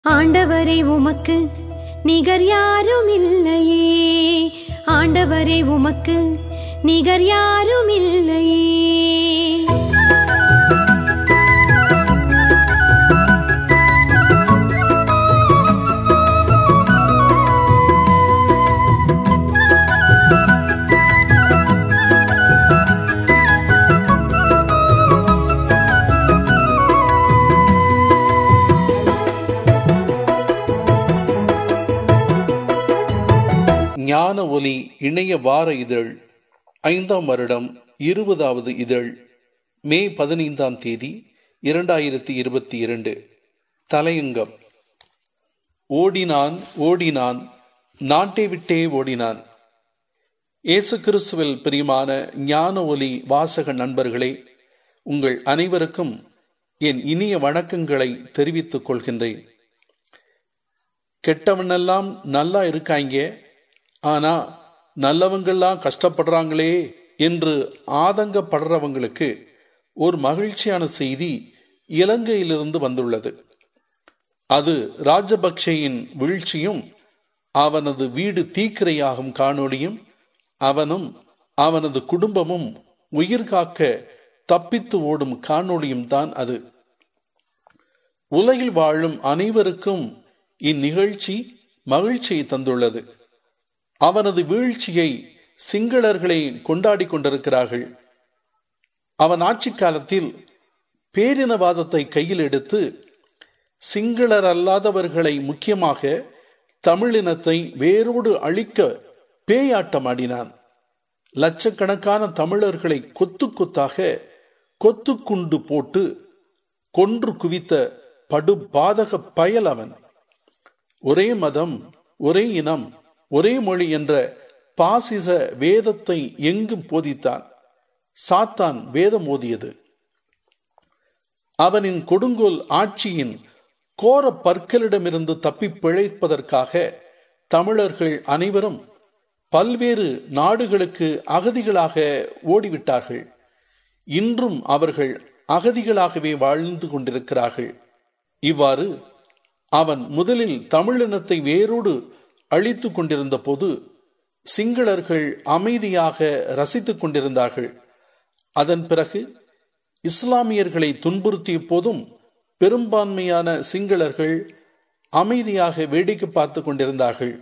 ஆண்டவரே உமக்கு நிகர் யாரும் இல்லையே ஆண்டவரே உமக்கு நிகர் யாரும் இல்லையே ஞான ஒலி இணைய வார இதழ் ஐந்தாம் வருடம் இருபதாவது இதழ் மே பதினைந்தாம் தேதி இரண்டாயிரத்தி இருபத்தி இரண்டு தலையங்கம் ஓடினான் ஓடினான் நாட்டை விட்டே ஓடினான் இயேசு கிறிஸ்துவில் பிரியமான ஞான ஒலி வாசக நண்பர்களே உங்கள் அனைவருக்கும் என் இனிய வணக்கங்களை தெரிவித்துக் கொள்கின்றேன் கெட்டவனெல்லாம் நல்லா இருக்காங்க ஆனா நல்லவங்கெல்லாம் கஷ்டப்படுறாங்களே என்று ஆதங்கப்படுறவங்களுக்கு ஒரு மகிழ்ச்சியான செய்தி இலங்கையிலிருந்து வந்துள்ளது அது ராஜபக்சேயின் வீழ்ச்சியும் அவனது வீடு தீக்கிரையாகும் காணொளியும் அவனும் அவனது குடும்பமும் உயிர் காக்க தப்பித்து ஓடும் காணொளியும் தான் அது உலகில் வாழும் அனைவருக்கும் இந்நிகழ்ச்சி மகிழ்ச்சியை தந்துள்ளது அவனது வீழ்ச்சியை சிங்களர்களை கொண்டாடி கொண்டிருக்கிறார்கள் அவன் ஆட்சி காலத்தில் பேரினவாதத்தை கையில் எடுத்து சிங்களர் அல்லாதவர்களை முக்கியமாக தமிழினத்தை வேரோடு அழிக்க பேயாட்டம் ஆடினான் லட்சக்கணக்கான தமிழர்களை கொத்து கொத்தாக கொத்து குண்டு போட்டு கொன்று குவித்த படு பாதக பயல் அவன் ஒரே மதம் ஒரே இனம் ஒரே மொழி என்ற பாசிச வேதத்தை எங்கும் போதித்தான் சாத்தான் வேதம் ஓதியது அவனின் கொடுங்கோல் ஆட்சியின் கோர பற்களிடமிருந்து தப்பி பிழைப்பதற்காக தமிழர்கள் அனைவரும் பல்வேறு நாடுகளுக்கு அகதிகளாக ஓடிவிட்டார்கள் இன்றும் அவர்கள் அகதிகளாகவே வாழ்ந்து கொண்டிருக்கிறார்கள் இவ்வாறு அவன் முதலில் தமிழினத்தை வேரோடு அழித்து கொண்டிருந்த போது சிங்களர்கள் அமைதியாக ரசித்துக் கொண்டிருந்தார்கள் அதன் பிறகு இஸ்லாமியர்களை துன்புறுத்திய போதும் பெரும்பான்மையான சிங்களர்கள் அமைதியாக வேடிக்கை பார்த்து கொண்டிருந்தார்கள்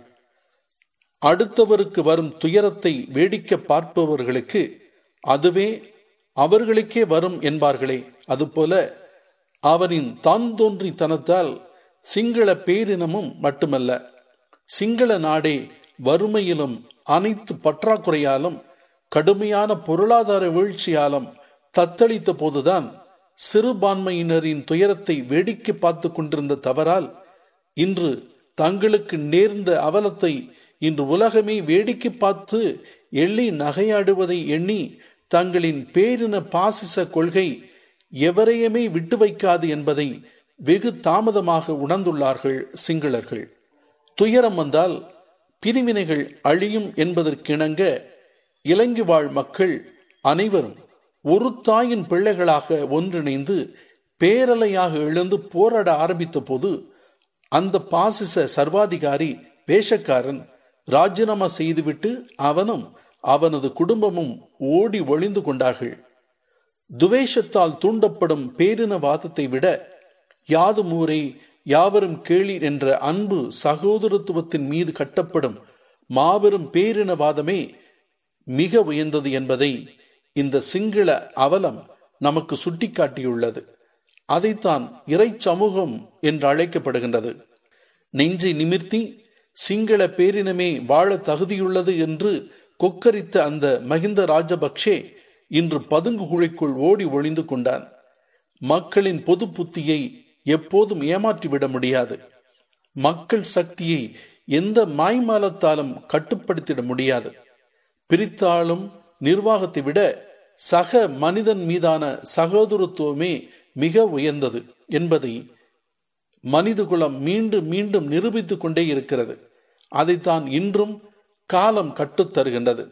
அடுத்தவருக்கு வரும் துயரத்தை வேடிக்கை பார்ப்பவர்களுக்கு அதுவே அவர்களுக்கே வரும் என்பார்களே அதுபோல அவனின் தான் தோன்றித்தனத்தால் சிங்கள பேரினமும் மட்டுமல்ல சிங்கள நாடே வறுமையிலும் அனைத்து பற்றாக்குறையாலும் கடுமையான பொருளாதார வீழ்ச்சியாலும் தத்தளித்த போதுதான் சிறுபான்மையினரின் துயரத்தை வேடிக்கை பார்த்து கொண்டிருந்த தவறால் இன்று தங்களுக்கு நேர்ந்த அவலத்தை இன்று உலகமே வேடிக்கை பார்த்து எள்ளி நகையாடுவதை எண்ணி தங்களின் பேரின பாசிச கொள்கை எவரையுமே விட்டு வைக்காது என்பதை வெகு தாமதமாக உணர்ந்துள்ளார்கள் சிங்களர்கள் துயரம் வந்தால் பிரிவினைகள் அழியும் என்பதற்கிணங்க இலங்கை வாழ் மக்கள் அனைவரும் ஒரு தாயின் பிள்ளைகளாக ஒன்றிணைந்து பேரலையாக எழுந்து போராட ஆரம்பித்த போது அந்த பாசிச சர்வாதிகாரி வேஷக்காரன் ராஜினாமா செய்துவிட்டு அவனும் அவனது குடும்பமும் ஓடி ஒளிந்து கொண்டார்கள் துவேஷத்தால் தூண்டப்படும் பேரினவாதத்தை விட யாதும் ஊரே யாவரும் கேளீர் என்ற அன்பு சகோதரத்துவத்தின் மீது கட்டப்படும் மாபெரும் பேரினவாதமே மிக உயர்ந்தது என்பதை இந்த சிங்கள அவலம் நமக்கு சுட்டிக்காட்டியுள்ளது அதைத்தான் இறை சமூகம் என்று அழைக்கப்படுகின்றது நெஞ்சை நிமிர்த்தி சிங்கள பேரினமே வாழ தகுதியுள்ளது என்று கொக்கரித்த அந்த மகிந்த ராஜபக்ஷே இன்று பதுங்கு குழிக்குள் ஓடி ஒளிந்து கொண்டான் மக்களின் பொது புத்தியை எப்போதும் ஏமாற்றிவிட முடியாது மக்கள் சக்தியை எந்த மாய்மாலத்தாலும் கட்டுப்படுத்திட முடியாது பிரித்தாளும் நிர்வாகத்தை விட சக மனிதன் மீதான சகோதரத்துவமே மிக உயர்ந்தது என்பதை மனிதகுலம் மீண்டும் மீண்டும் நிரூபித்துக் கொண்டே இருக்கிறது அதைத்தான் இன்றும் காலம் கட்டுத்தருகின்றது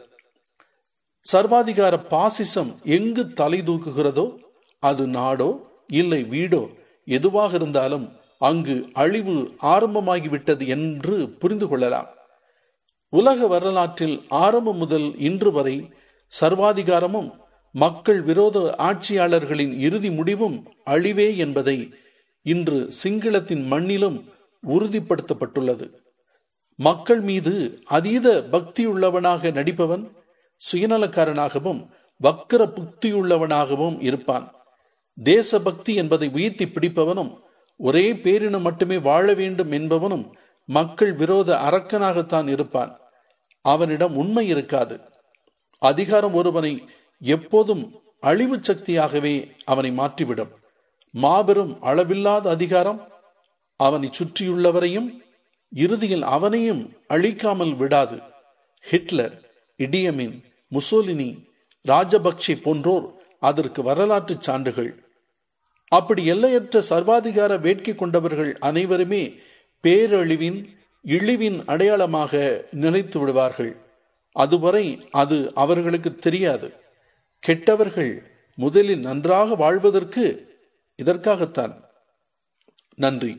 சர்வாதிகார பாசிசம் எங்கு தலை தூக்குகிறதோ அது நாடோ இல்லை வீடோ எதுவாக இருந்தாலும் அங்கு அழிவு ஆரம்பமாகிவிட்டது என்று புரிந்து கொள்ளலாம் உலக வரலாற்றில் ஆரம்பம் முதல் இன்று வரை சர்வாதிகாரமும் மக்கள் விரோத ஆட்சியாளர்களின் இறுதி முடிவும் அழிவே என்பதை இன்று சிங்களத்தின் மண்ணிலும் உறுதிப்படுத்தப்பட்டுள்ளது மக்கள் மீது அதீத பக்தியுள்ளவனாக நடிப்பவன் சுயநலக்காரனாகவும் வக்கர புத்தியுள்ளவனாகவும் இருப்பான் தேசபக்தி என்பதை உயர்த்தி பிடிப்பவனும் ஒரே பேரினம் மட்டுமே வாழ வேண்டும் என்பவனும் மக்கள் விரோத அரக்கனாகத்தான் இருப்பான் அவனிடம் உண்மை இருக்காது அதிகாரம் ஒருவனை எப்போதும் அழிவு சக்தியாகவே அவனை மாற்றிவிடும் மாபெரும் அளவில்லாத அதிகாரம் அவனை சுற்றியுள்ளவரையும் இறுதியில் அவனையும் அழிக்காமல் விடாது ஹிட்லர் இடியமின் முசோலினி ராஜபக்சே போன்றோர் அதற்கு வரலாற்று சான்றுகள் அப்படி எல்லையற்ற சர்வாதிகார வேட்கை கொண்டவர்கள் அனைவருமே பேரழிவின் இழிவின் அடையாளமாக நினைத்து விடுவார்கள் அதுவரை அது அவர்களுக்கு தெரியாது கெட்டவர்கள் முதலில் நன்றாக வாழ்வதற்கு இதற்காகத்தான் நன்றி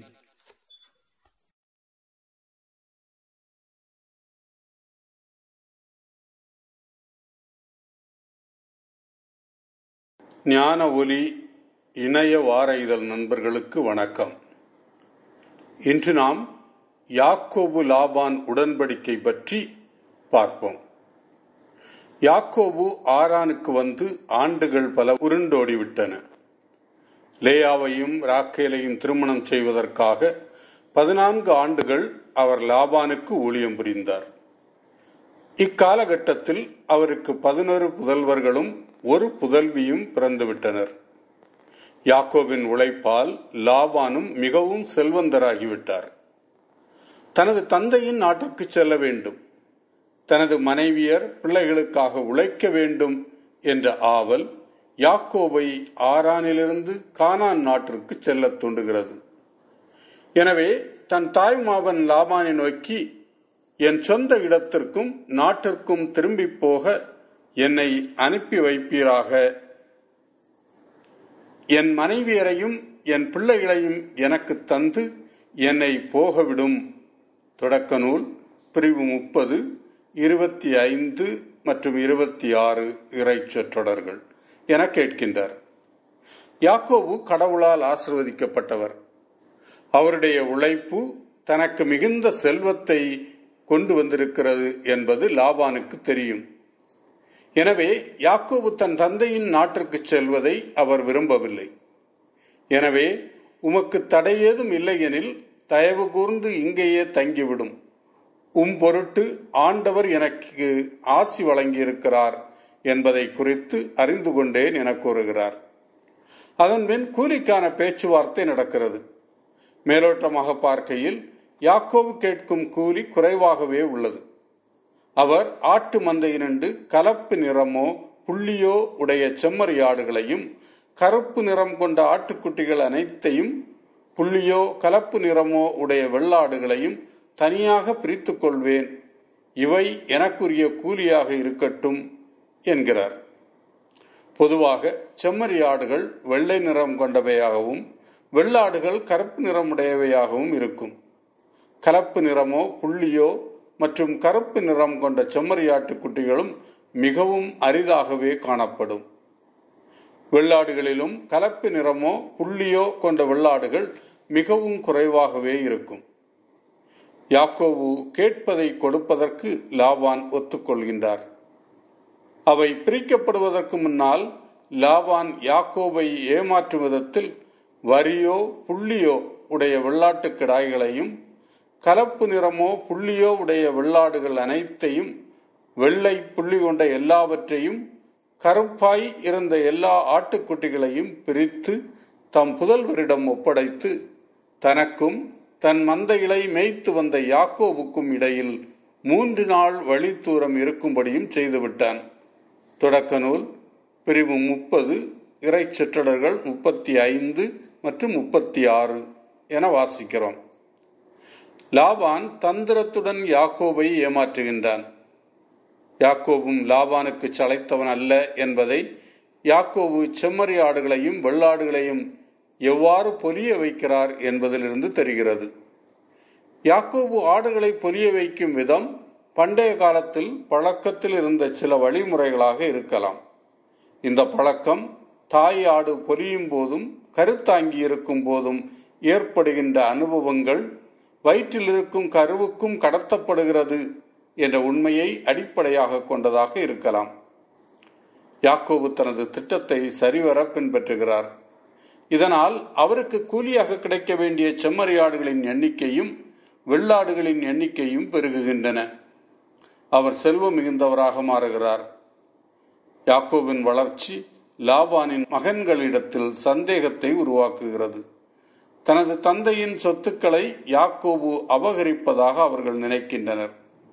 ஞான ஒலி இணைய வார இதழ் நண்பர்களுக்கு வணக்கம் இன்று நாம் யாக்கோபு லாபான் உடன்படிக்கை பற்றி பார்ப்போம் யாக்கோபு ஆரானுக்கு வந்து ஆண்டுகள் பல உருண்டோடிவிட்டன லேயாவையும் ராக்கேலையும் திருமணம் செய்வதற்காக பதினான்கு ஆண்டுகள் அவர் லாபானுக்கு ஊழியம் புரிந்தார் இக்காலகட்டத்தில் அவருக்கு பதினொரு புதல்வர்களும் ஒரு புதல்வியும் பிறந்துவிட்டனர் யாக்கோபின் உழைப்பால் லாபானும் மிகவும் செல்வந்தராகிவிட்டார் தனது தந்தையின் நாட்டிற்கு செல்ல வேண்டும் தனது மனைவியர் பிள்ளைகளுக்காக உழைக்க வேண்டும் என்ற ஆவல் யாக்கோபை ஆரானிலிருந்து கானான் நாட்டிற்கு செல்லத் தூண்டுகிறது எனவே தன் தாய் மாவன் லாபானை நோக்கி என் சொந்த இடத்திற்கும் நாட்டிற்கும் திரும்பி போக என்னை அனுப்பி வைப்பீராக என் மனைவியரையும் என் பிள்ளைகளையும் எனக்கு தந்து என்னை போகவிடும் தொடக்க நூல் பிரிவு முப்பது இருபத்தி ஐந்து மற்றும் இருபத்தி ஆறு இறைச்சொற்றொடர்கள் என கேட்கின்றார் யாக்கோபு கடவுளால் ஆசிர்வதிக்கப்பட்டவர் அவருடைய உழைப்பு தனக்கு மிகுந்த செல்வத்தை கொண்டு வந்திருக்கிறது என்பது லாபானுக்கு தெரியும் எனவே யாக்கோபு தன் தந்தையின் நாட்டிற்கு செல்வதை அவர் விரும்பவில்லை எனவே உமக்கு தடையேதும் இல்லையெனில் தயவு கூர்ந்து இங்கேயே தங்கிவிடும் உம் பொருட்டு ஆண்டவர் எனக்கு ஆசி வழங்கியிருக்கிறார் என்பதை குறித்து அறிந்து கொண்டேன் என கூறுகிறார் அதன்பின் கூலிக்கான பேச்சுவார்த்தை நடக்கிறது மேலோட்டமாக பார்க்கையில் யாக்கோவு கேட்கும் கூலி குறைவாகவே உள்ளது அவர் ஆட்டு மந்தையினின்று கலப்பு நிறமோ புள்ளியோ உடைய செம்மறியாடுகளையும் கருப்பு நிறம் கொண்ட ஆட்டுக்குட்டிகள் அனைத்தையும் புள்ளியோ கலப்பு நிறமோ உடைய வெள்ளாடுகளையும் தனியாக பிரித்துக் கொள்வேன் இவை எனக்குரிய கூலியாக இருக்கட்டும் என்கிறார் பொதுவாக செம்மறியாடுகள் வெள்ளை நிறம் கொண்டவையாகவும் வெள்ளாடுகள் கருப்பு நிறமுடையவையாகவும் இருக்கும் கலப்பு நிறமோ புள்ளியோ மற்றும் கருப்பு நிறம் கொண்ட செம்மறியாட்டு குட்டிகளும் மிகவும் அரிதாகவே காணப்படும் வெள்ளாடுகளிலும் கலப்பு நிறமோ புள்ளியோ கொண்ட வெள்ளாடுகள் மிகவும் குறைவாகவே இருக்கும் யாக்கோவு கேட்பதை கொடுப்பதற்கு லாபான் ஒத்துக்கொள்கின்றார் அவை பிரிக்கப்படுவதற்கு முன்னால் லாபான் யாக்கோபை ஏமாற்றும் விதத்தில் வரியோ புள்ளியோ உடைய வெள்ளாட்டு கிடாய்களையும் கலப்பு நிறமோ புள்ளியோ உடைய வெள்ளாடுகள் அனைத்தையும் வெள்ளை புள்ளி கொண்ட எல்லாவற்றையும் கருப்பாய் இருந்த எல்லா ஆட்டுக்குட்டிகளையும் பிரித்து தம் புதல்வரிடம் ஒப்படைத்து தனக்கும் தன் மந்தைகளை மேய்த்து வந்த யாக்கோவுக்கும் இடையில் மூன்று நாள் வழி தூரம் இருக்கும்படியும் செய்துவிட்டான் தொடக்க நூல் பிரிவு முப்பது இறை சிற்றடர்கள் முப்பத்தி ஐந்து மற்றும் முப்பத்தி ஆறு என வாசிக்கிறோம் லாபான் தந்திரத்துடன் யாக்கோபை ஏமாற்றுகின்றான் யாக்கோபும் லாபானுக்கு சளைத்தவன் அல்ல என்பதை யாக்கோபு செம்மறி ஆடுகளையும் வெள்ளாடுகளையும் எவ்வாறு பொலிய வைக்கிறார் என்பதிலிருந்து தெரிகிறது யாக்கோபு ஆடுகளை பொலிய வைக்கும் விதம் பண்டைய காலத்தில் பழக்கத்தில் இருந்த சில வழிமுறைகளாக இருக்கலாம் இந்த பழக்கம் தாய் ஆடு பொலியும் போதும் கருத்தாங்கி இருக்கும் போதும் ஏற்படுகின்ற அனுபவங்கள் வயிற்றில் இருக்கும் கருவுக்கும் கடத்தப்படுகிறது என்ற உண்மையை அடிப்படையாக கொண்டதாக இருக்கலாம் யாக்கோபு தனது திட்டத்தை சரிவர பின்பற்றுகிறார் இதனால் அவருக்கு கூலியாக கிடைக்க வேண்டிய செம்மறியாடுகளின் எண்ணிக்கையும் வெள்ளாடுகளின் எண்ணிக்கையும் பெருகுகின்றன அவர் செல்வம் மிகுந்தவராக மாறுகிறார் யாக்கோவின் வளர்ச்சி லாபானின் மகன்களிடத்தில் சந்தேகத்தை உருவாக்குகிறது தனது தந்தையின் சொத்துக்களை யாக்கோபு அபகரிப்பதாக அவர்கள் நினைக்கின்றனர்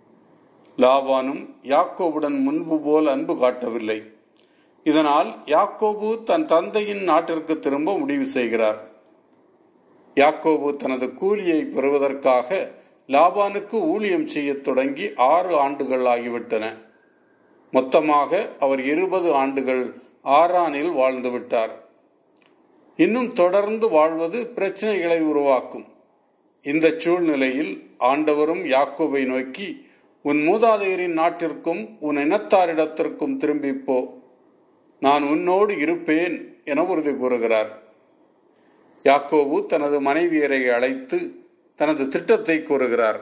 லாபானும் யாக்கோபுடன் முன்பு போல் அன்பு காட்டவில்லை இதனால் யாக்கோபு தன் தந்தையின் நாட்டிற்கு திரும்ப முடிவு செய்கிறார் யாக்கோபு தனது கூலியை பெறுவதற்காக லாபானுக்கு ஊழியம் செய்யத் தொடங்கி ஆறு ஆண்டுகள் ஆகிவிட்டன மொத்தமாக அவர் இருபது ஆண்டுகள் ஆறானில் வாழ்ந்து விட்டார் இன்னும் தொடர்ந்து வாழ்வது பிரச்சனைகளை உருவாக்கும் இந்த சூழ்நிலையில் ஆண்டவரும் யாக்கோபை நோக்கி உன் மூதாதையரின் நாட்டிற்கும் உன் இனத்தாரிடத்திற்கும் திரும்பிப்போ நான் உன்னோடு இருப்பேன் என உறுதி கூறுகிறார் யாக்கோபு தனது மனைவியரை அழைத்து தனது திட்டத்தை கூறுகிறார்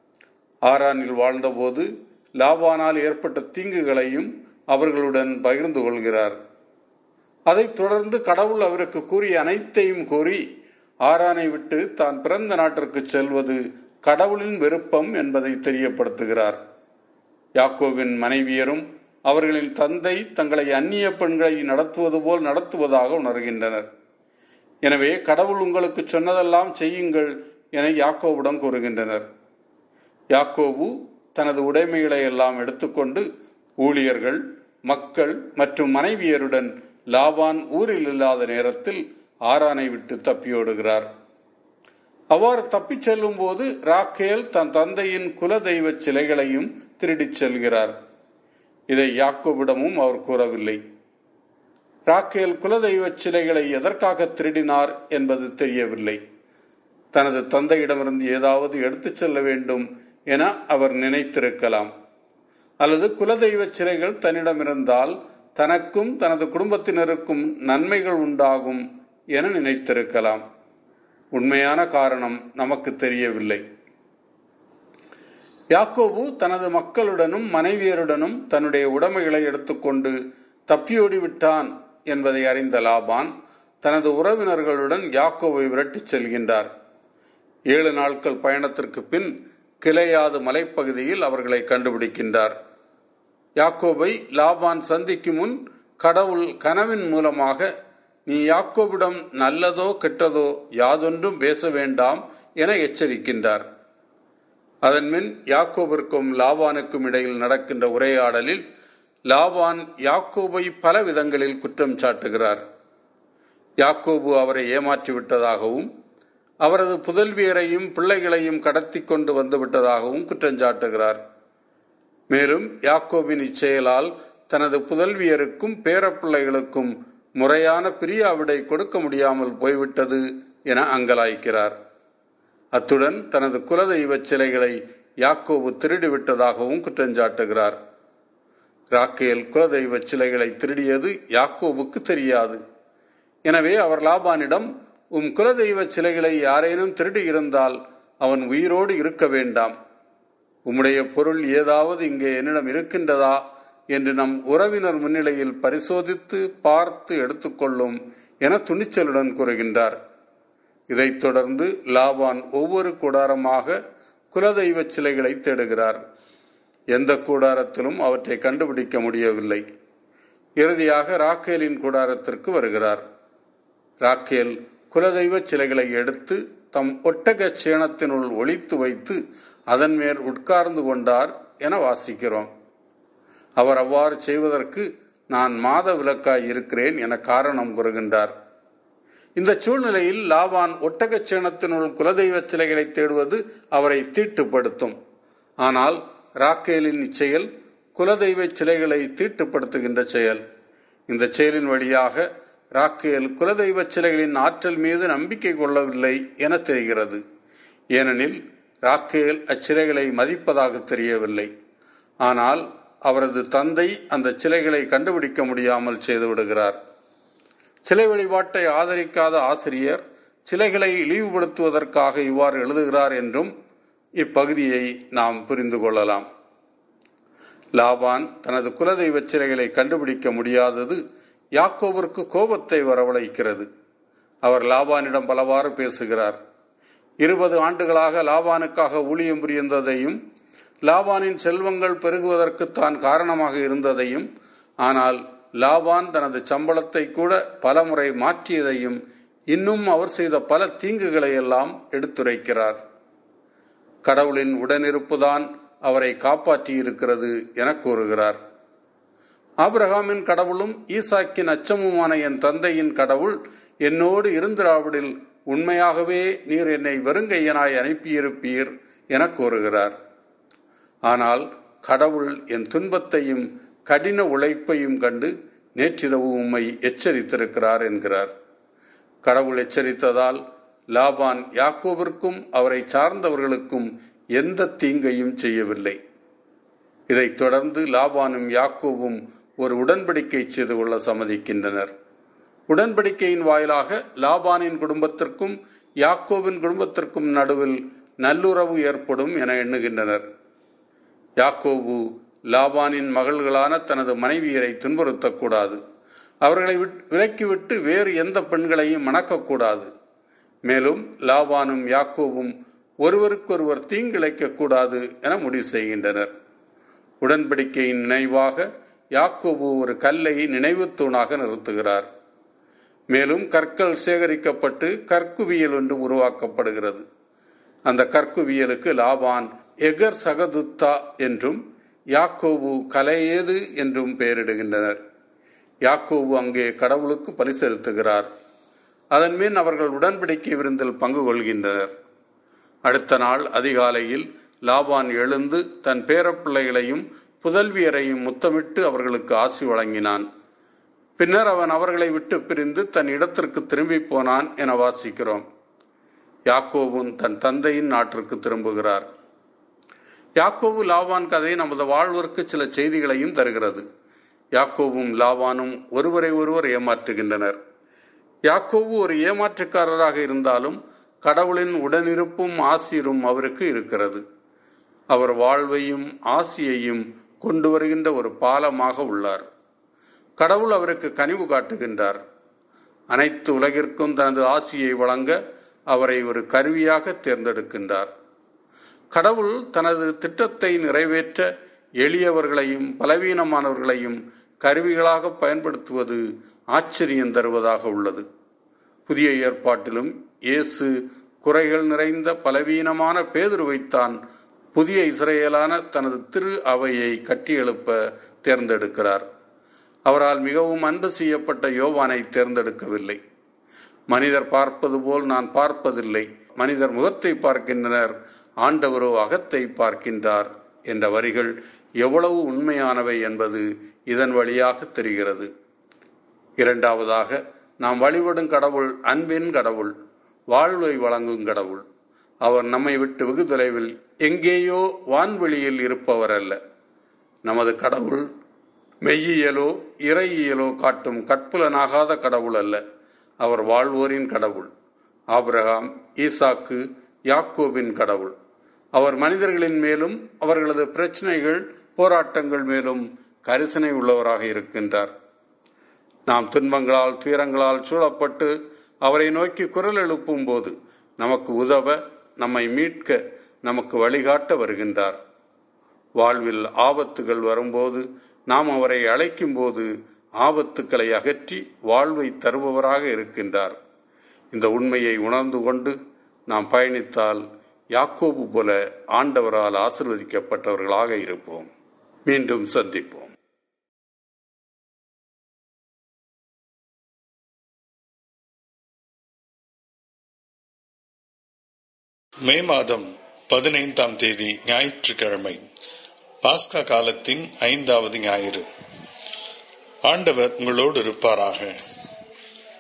ஆரானில் வாழ்ந்தபோது லாபானால் ஏற்பட்ட தீங்குகளையும் அவர்களுடன் பகிர்ந்து கொள்கிறார் அதைத் தொடர்ந்து கடவுள் அவருக்கு கூறிய அனைத்தையும் கூறி ஆரானை விட்டு தான் பிறந்த நாட்டிற்கு செல்வது கடவுளின் விருப்பம் என்பதை தெரியப்படுத்துகிறார் யாக்கோவின் மனைவியரும் அவர்களின் தந்தை தங்களை அந்நிய பெண்களை நடத்துவது போல் நடத்துவதாக உணர்கின்றனர் எனவே கடவுள் உங்களுக்கு சொன்னதெல்லாம் செய்யுங்கள் என யாக்கோவிடம் கூறுகின்றனர் யாக்கோபு தனது உடைமைகளை எல்லாம் எடுத்துக்கொண்டு ஊழியர்கள் மக்கள் மற்றும் மனைவியருடன் லாபான் ஊரில் இல்லாத நேரத்தில் ஆரானை விட்டு தப்பியோடுகிறார் அவ்வாறு தப்பிச் செல்லும் போது ராக்கேல் தன் தந்தையின் குல தெய்வ சிலைகளையும் திருடிச் செல்கிறார் இதை யாக்கோவிடமும் அவர் கூறவில்லை ராக்கேல் குலதெய்வ சிலைகளை எதற்காக திருடினார் என்பது தெரியவில்லை தனது தந்தையிடமிருந்து ஏதாவது எடுத்துச் செல்ல வேண்டும் என அவர் நினைத்திருக்கலாம் அல்லது குலதெய்வ சிலைகள் தன்னிடம் இருந்தால் தனக்கும் தனது குடும்பத்தினருக்கும் நன்மைகள் உண்டாகும் என நினைத்திருக்கலாம் உண்மையான காரணம் நமக்கு தெரியவில்லை யாக்கோபு தனது மக்களுடனும் மனைவியருடனும் தன்னுடைய உடைமைகளை எடுத்துக்கொண்டு தப்பியோடி விட்டான் என்பதை அறிந்த லாபான் தனது உறவினர்களுடன் யாக்கோவை விரட்டிச் செல்கின்றார் ஏழு நாட்கள் பயணத்திற்கு பின் கிளையாது மலைப்பகுதியில் அவர்களை கண்டுபிடிக்கின்றார் யாக்கோபை லாபான் சந்திக்கும் முன் கடவுள் கனவின் மூலமாக நீ யாக்கோபிடம் நல்லதோ கெட்டதோ யாதொன்றும் பேச வேண்டாம் என எச்சரிக்கின்றார் அதன்பின் யாக்கோபிற்கும் லாபானுக்கும் இடையில் நடக்கின்ற உரையாடலில் லாபான் யாக்கோபை பல விதங்களில் குற்றம் சாட்டுகிறார் யாக்கோபு அவரை ஏமாற்றி விட்டதாகவும் அவரது புதல்வியரையும் பிள்ளைகளையும் கடத்தி கொண்டு வந்து விட்டதாகவும் குற்றஞ்சாட்டுகிறார் மேலும் யாக்கோபின் இச்செயலால் தனது புதல்வியருக்கும் பேரப்பிள்ளைகளுக்கும் முறையான பிரியாவிடை கொடுக்க முடியாமல் போய்விட்டது என அங்கலாய்க்கிறார் அத்துடன் தனது குலதெய்வ சிலைகளை யாக்கோபு திருடிவிட்டதாகவும் குற்றஞ்சாட்டுகிறார் ராக்கேல் குலதெய்வ சிலைகளை திருடியது யாக்கோபுக்கு தெரியாது எனவே அவர் லாபானிடம் உம் குலதெய்வ சிலைகளை யாரேனும் திருடி இருந்தால் அவன் உயிரோடு இருக்க வேண்டாம் உம்முடைய பொருள் ஏதாவது இங்கே என்னிடம் இருக்கின்றதா என்று நம் உறவினர் முன்னிலையில் பரிசோதித்து பார்த்து எடுத்துக்கொள்ளும் என துணிச்சலுடன் கூறுகின்றார் இதைத் தொடர்ந்து லாபான் ஒவ்வொரு கூடாரமாக குலதெய்வ சிலைகளை தேடுகிறார் எந்த கூடாரத்திலும் அவற்றை கண்டுபிடிக்க முடியவில்லை இறுதியாக ராக்கேலின் கூடாரத்திற்கு வருகிறார் ராக்கேல் குலதெய்வ சிலைகளை எடுத்து தம் ஒட்டக சேணத்தினுள் ஒளித்து வைத்து அதன் மேல் உட்கார்ந்து கொண்டார் என வாசிக்கிறோம் அவர் அவ்வாறு செய்வதற்கு நான் மாத விலக்காய் இருக்கிறேன் என காரணம் கூறுகின்றார் இந்த சூழ்நிலையில் லாபான் ஒட்டகச் சேணத்தினுள் குலதெய்வ சிலைகளை தேடுவது அவரை தீட்டுப்படுத்தும் ஆனால் ராக்கேலின் இச்செயல் குலதெய்வ சிலைகளை தீட்டுப்படுத்துகின்ற செயல் இந்த செயலின் வழியாக ராக்கேல் குலதெய்வ சிலைகளின் ஆற்றல் மீது நம்பிக்கை கொள்ளவில்லை என தெரிகிறது ஏனெனில் ராக்கேல் அச்சிலைகளை மதிப்பதாக தெரியவில்லை ஆனால் அவரது தந்தை அந்த சிலைகளை கண்டுபிடிக்க முடியாமல் செய்துவிடுகிறார் சிலை வழிபாட்டை ஆதரிக்காத ஆசிரியர் சிலைகளை இழிவுபடுத்துவதற்காக இவ்வாறு எழுதுகிறார் என்றும் இப்பகுதியை நாம் புரிந்து கொள்ளலாம் லாபான் தனது குலதெய்வ சிலைகளை கண்டுபிடிக்க முடியாதது யாக்கோவிற்கு கோபத்தை வரவழைக்கிறது அவர் லாபானிடம் பலவாறு பேசுகிறார் இருபது ஆண்டுகளாக லாபானுக்காக ஊழியம் புரிந்ததையும் லாபானின் செல்வங்கள் பெருகுவதற்கு தான் காரணமாக இருந்ததையும் ஆனால் லாபான் தனது சம்பளத்தை கூட பலமுறை மாற்றியதையும் இன்னும் அவர் செய்த பல தீங்குகளை எல்லாம் எடுத்துரைக்கிறார் கடவுளின் உடனிருப்புதான் அவரை காப்பாற்றி இருக்கிறது என கூறுகிறார் ஆபிரகாமின் கடவுளும் ஈசாக்கின் அச்சமுமான என் தந்தையின் கடவுள் என்னோடு இருந்திராவிடில் உண்மையாகவே நீர் என்னை வெறுங்கையனாய் அனுப்பியிருப்பீர் என கூறுகிறார் ஆனால் கடவுள் என் துன்பத்தையும் கடின உழைப்பையும் கண்டு நேற்றிரவு உம்மை எச்சரித்திருக்கிறார் என்கிறார் கடவுள் எச்சரித்ததால் லாபான் யாக்கோவிற்கும் அவரை சார்ந்தவர்களுக்கும் எந்த தீங்கையும் செய்யவில்லை இதைத் தொடர்ந்து லாபானும் யாக்கோவும் ஒரு உடன்படிக்கை செய்து கொள்ள சம்மதிக்கின்றனர் உடன்படிக்கையின் வாயிலாக லாபானின் குடும்பத்திற்கும் யாக்கோவின் குடும்பத்திற்கும் நடுவில் நல்லுறவு ஏற்படும் என எண்ணுகின்றனர் யாக்கோபு லாபானின் மகள்களான தனது மனைவியரை துன்புறுத்தக்கூடாது அவர்களை விலக்கிவிட்டு வேறு எந்த பெண்களையும் மணக்கக்கூடாது மேலும் லாபானும் யாக்கோவும் ஒருவருக்கொருவர் தீங்கிழைக்கக்கூடாது என முடிவு செய்கின்றனர் உடன்படிக்கையின் நினைவாக யாக்கோபு ஒரு கல்லை நினைவு தூணாக நிறுத்துகிறார் மேலும் கற்கள் சேகரிக்கப்பட்டு கற்குவியல் ஒன்று உருவாக்கப்படுகிறது அந்த கற்குவியலுக்கு லாபான் எகர் சகதுத்தா என்றும் யாக்கோபு கலையேது என்றும் பெயரிடுகின்றனர் யாக்கோபு அங்கே கடவுளுக்கு பலி செலுத்துகிறார் அதன் மீன் அவர்கள் உடன்படிக்கை விருந்தில் பங்கு கொள்கின்றனர் அடுத்த நாள் அதிகாலையில் லாபான் எழுந்து தன் பேரப்பிள்ளைகளையும் புதல்வியரையும் முத்தமிட்டு அவர்களுக்கு ஆசி வழங்கினான் பின்னர் அவன் அவர்களை விட்டு பிரிந்து தன் இடத்திற்கு திரும்பி போனான் என வாசிக்கிறோம் யாக்கோவும் தன் தந்தையின் நாட்டிற்கு திரும்புகிறார் யாக்கோவு லாவான் கதை நமது வாழ்விற்கு சில செய்திகளையும் தருகிறது யாக்கோவும் லாவானும் ஒருவரை ஒருவர் ஏமாற்றுகின்றனர் யாக்கோவு ஒரு ஏமாற்றுக்காரராக இருந்தாலும் கடவுளின் உடனிருப்பும் ஆசிரும் அவருக்கு இருக்கிறது அவர் வாழ்வையும் ஆசியையும் கொண்டு வருகின்ற ஒரு பாலமாக உள்ளார் கடவுள் அவருக்கு கனிவு காட்டுகின்றார் அனைத்து உலகிற்கும் தனது ஆசியை வழங்க அவரை ஒரு கருவியாக தேர்ந்தெடுக்கின்றார் கடவுள் தனது திட்டத்தை நிறைவேற்ற எளியவர்களையும் பலவீனமானவர்களையும் கருவிகளாக பயன்படுத்துவது ஆச்சரியம் தருவதாக உள்ளது புதிய ஏற்பாட்டிலும் இயேசு குறைகள் நிறைந்த பலவீனமான பேதுருவைத்தான் புதிய இஸ்ரேலான தனது திரு அவையை கட்டியெழுப்ப தேர்ந்தெடுக்கிறார் அவரால் மிகவும் அன்பு செய்யப்பட்ட யோவானை தேர்ந்தெடுக்கவில்லை மனிதர் பார்ப்பது போல் நான் பார்ப்பதில்லை மனிதர் முகத்தை பார்க்கின்றனர் ஆண்டவரோ அகத்தை பார்க்கின்றார் என்ற வரிகள் எவ்வளவு உண்மையானவை என்பது இதன் வழியாக தெரிகிறது இரண்டாவதாக நாம் வழிபடும் கடவுள் அன்பின் கடவுள் வாழ்வை வழங்கும் கடவுள் அவர் நம்மை விட்டு வெகு தொலைவில் எங்கேயோ வான்வெளியில் இருப்பவர் அல்ல நமது கடவுள் மெய்யியலோ இறையியலோ காட்டும் கற்புலனாகாத கடவுள் அல்ல அவர் வாழ்வோரின் கடவுள் ஆபிரகாம் ஈசாக்கு யாக்கோபின் கடவுள் அவர் மனிதர்களின் மேலும் அவர்களது பிரச்சனைகள் போராட்டங்கள் மேலும் கரிசனை உள்ளவராக இருக்கின்றார் நாம் துன்பங்களால் துயரங்களால் சூழப்பட்டு அவரை நோக்கி குரல் எழுப்பும் போது நமக்கு உதவ நம்மை மீட்க நமக்கு வழிகாட்ட வருகின்றார் வாழ்வில் ஆபத்துகள் வரும்போது நாம் அவரை அழைக்கும் போது ஆபத்துக்களை அகற்றி வாழ்வை தருபவராக இருக்கின்றார் இந்த உண்மையை உணர்ந்து கொண்டு நாம் பயணித்தால் யாக்கோபு போல ஆண்டவரால் ஆசிர்வதிக்கப்பட்டவர்களாக இருப்போம் மீண்டும் சந்திப்போம் மே மாதம் பதினைந்தாம் தேதி ஞாயிற்றுக்கிழமை பாஸ்கா காலத்தின் ஐந்தாவது ஞாயிறு ஆண்டவர் உங்களோடு இருப்பாராக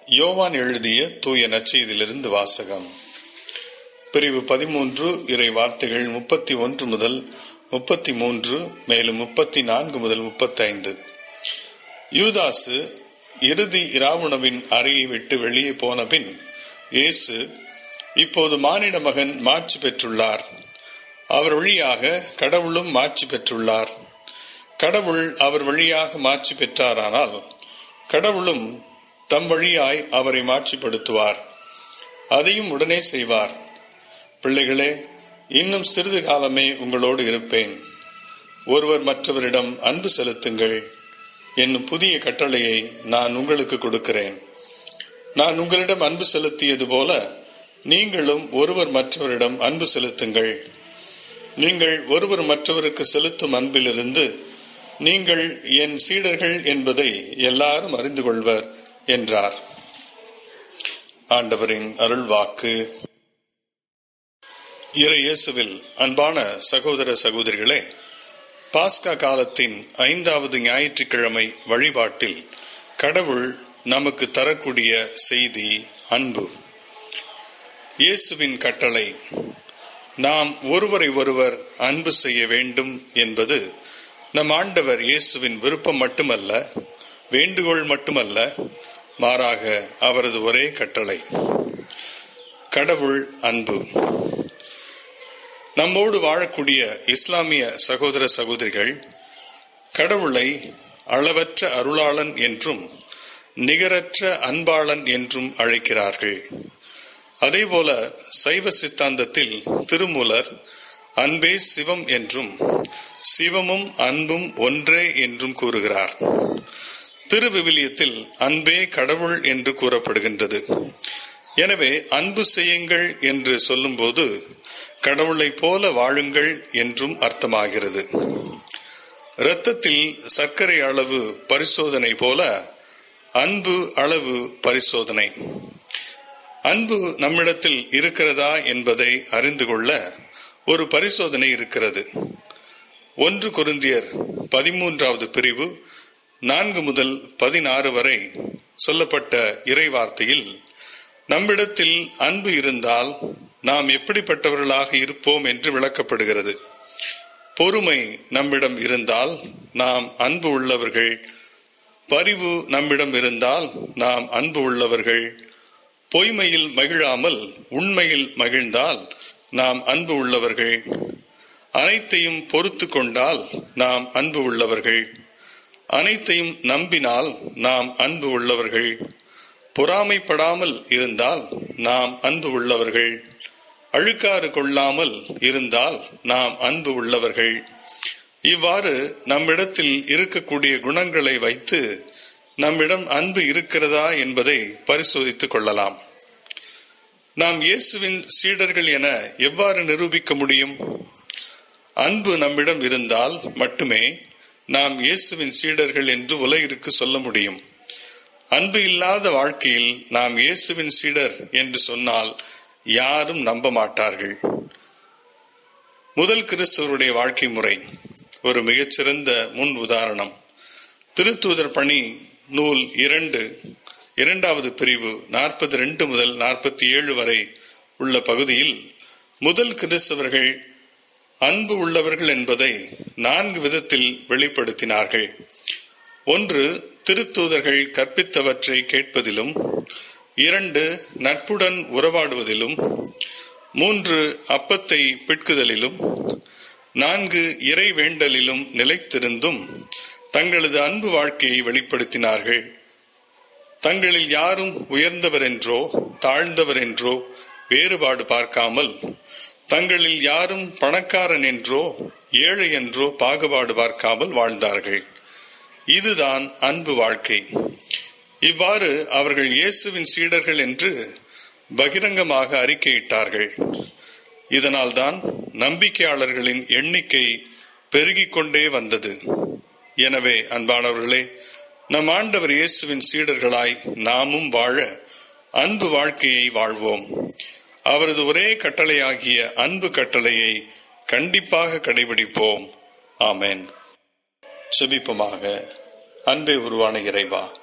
யோவான் எழுதிய தூய நற்செய்தியிலிருந்து வாசகம் பிரிவு பதிமூன்று இறை வார்த்தைகள் முப்பத்தி ஒன்று முதல் முப்பத்தி மூன்று மேலும் முப்பத்தி நான்கு முதல் முப்பத்தைந்து யூதாசு இறுதி இராவுணவின் அறையை விட்டு வெளியே போன பின் இயேசு இப்போது மானிட மகன் மாட்சி பெற்றுள்ளார் அவர் வழியாக கடவுளும் மாட்சி பெற்றுள்ளார் கடவுள் அவர் வழியாக மாட்சி பெற்றாரானால் கடவுளும் தம் வழியாய் அவரை மாட்சிப்படுத்துவார் அதையும் உடனே செய்வார் பிள்ளைகளே இன்னும் சிறிது காலமே உங்களோடு இருப்பேன் ஒருவர் மற்றவரிடம் அன்பு செலுத்துங்கள் என்னும் புதிய கட்டளையை நான் உங்களுக்கு கொடுக்கிறேன் நான் உங்களிடம் அன்பு செலுத்தியது போல நீங்களும் ஒருவர் மற்றவரிடம் அன்பு செலுத்துங்கள் நீங்கள் ஒருவர் மற்றவருக்கு செலுத்தும் அன்பிலிருந்து நீங்கள் என் சீடர்கள் என்பதை எல்லாரும் அறிந்து கொள்வர் என்றார் ஆண்டவரின் அருள் வாக்கு இறை இயேசுவில் அன்பான சகோதர சகோதரிகளே பாஸ்கா காலத்தின் ஐந்தாவது ஞாயிற்றுக்கிழமை வழிபாட்டில் கடவுள் நமக்கு தரக்கூடிய செய்தி அன்பு இயேசுவின் கட்டளை நாம் ஒருவரை ஒருவர் அன்பு செய்ய வேண்டும் என்பது நம் ஆண்டவர் இயேசுவின் விருப்பம் மட்டுமல்ல வேண்டுகோள் மட்டுமல்ல மாறாக அவரது ஒரே கட்டளை கடவுள் அன்பு நம்மோடு வாழக்கூடிய இஸ்லாமிய சகோதர சகோதரிகள் கடவுளை அளவற்ற அருளாளன் என்றும் நிகரற்ற அன்பாளன் என்றும் அழைக்கிறார்கள் அதேபோல சைவ சித்தாந்தத்தில் திருமூலர் அன்பே சிவம் என்றும் சிவமும் அன்பும் ஒன்றே என்றும் கூறுகிறார் திருவிவிலியத்தில் அன்பே கடவுள் என்று கூறப்படுகின்றது எனவே அன்பு செய்யுங்கள் என்று சொல்லும்போது கடவுளை போல வாழுங்கள் என்றும் அர்த்தமாகிறது இரத்தத்தில் சர்க்கரை அளவு பரிசோதனை போல அன்பு அளவு பரிசோதனை அன்பு நம்மிடத்தில் இருக்கிறதா என்பதை அறிந்து கொள்ள ஒரு பரிசோதனை இருக்கிறது ஒன்று குருந்தியர் பதிமூன்றாவது பிரிவு நான்கு முதல் பதினாறு வரை சொல்லப்பட்ட இறை வார்த்தையில் நம்மிடத்தில் அன்பு இருந்தால் நாம் எப்படிப்பட்டவர்களாக இருப்போம் என்று விளக்கப்படுகிறது பொறுமை நம்மிடம் இருந்தால் நாம் அன்பு உள்ளவர்கள் பரிவு நம்மிடம் இருந்தால் நாம் அன்பு உள்ளவர்கள் பொய்மையில் மகிழாமல் உண்மையில் மகிழ்ந்தால் நாம் அன்பு உள்ளவர்கள் அனைத்தையும் பொறுத்து கொண்டால் நாம் அன்பு உள்ளவர்கள் அனைத்தையும் நம்பினால் நாம் அன்பு உள்ளவர்கள் பொறாமைப்படாமல் இருந்தால் நாம் அன்பு உள்ளவர்கள் அழுக்காறு கொள்ளாமல் இருந்தால் நாம் அன்பு உள்ளவர்கள் இவ்வாறு நம்மிடத்தில் இருக்கக்கூடிய குணங்களை வைத்து நம்மிடம் அன்பு இருக்கிறதா என்பதை பரிசோதித்துக் கொள்ளலாம் நாம் இயேசுவின் சீடர்கள் என எவ்வாறு நிரூபிக்க முடியும் அன்பு நம்மிடம் இருந்தால் மட்டுமே நாம் இயேசுவின் சீடர்கள் என்று உலகிற்கு சொல்ல முடியும் அன்பு இல்லாத வாழ்க்கையில் நாம் இயேசுவின் சீடர் என்று சொன்னால் யாரும் நம்ப மாட்டார்கள் முதல் கிறிஸ்தவருடைய வாழ்க்கை முறை ஒரு மிகச்சிறந்த முன் உதாரணம் திருத்தூதர் பணி நூல் இரண்டு இரண்டாவது பிரிவு நாற்பத்தி ரெண்டு முதல் நாற்பத்தி ஏழு வரை உள்ள பகுதியில் முதல் கிறிஸ்தவர்கள் அன்பு உள்ளவர்கள் என்பதை நான்கு விதத்தில் வெளிப்படுத்தினார்கள் ஒன்று திருத்தூதர்கள் கற்பித்தவற்றை கேட்பதிலும் இரண்டு நட்புடன் உறவாடுவதிலும் மூன்று அப்பத்தை பிட்குதலிலும் நான்கு இறை வேண்டலிலும் நிலைத்திருந்தும் தங்களது அன்பு வாழ்க்கையை வெளிப்படுத்தினார்கள் தங்களில் யாரும் உயர்ந்தவர் என்றோ தாழ்ந்தவர் என்றோ வேறுபாடு பார்க்காமல் தங்களில் யாரும் பணக்காரன் என்றோ ஏழை என்றோ பாகுபாடு பார்க்காமல் வாழ்ந்தார்கள் இதுதான் அன்பு வாழ்க்கை இவ்வாறு அவர்கள் இயேசுவின் சீடர்கள் என்று பகிரங்கமாக அறிக்கையிட்டார்கள் இதனால்தான் நம்பிக்கையாளர்களின் எண்ணிக்கை பெருகிக் கொண்டே வந்தது எனவே அன்பானவர்களே நம் ஆண்டவர் இயேசுவின் சீடர்களாய் நாமும் வாழ அன்பு வாழ்க்கையை வாழ்வோம் அவரது ஒரே கட்டளையாகிய அன்பு கட்டளையை கண்டிப்பாக கடைபிடிப்போம் ஆமேன் செபிப்பமாக அன்பே உருவான இறைவா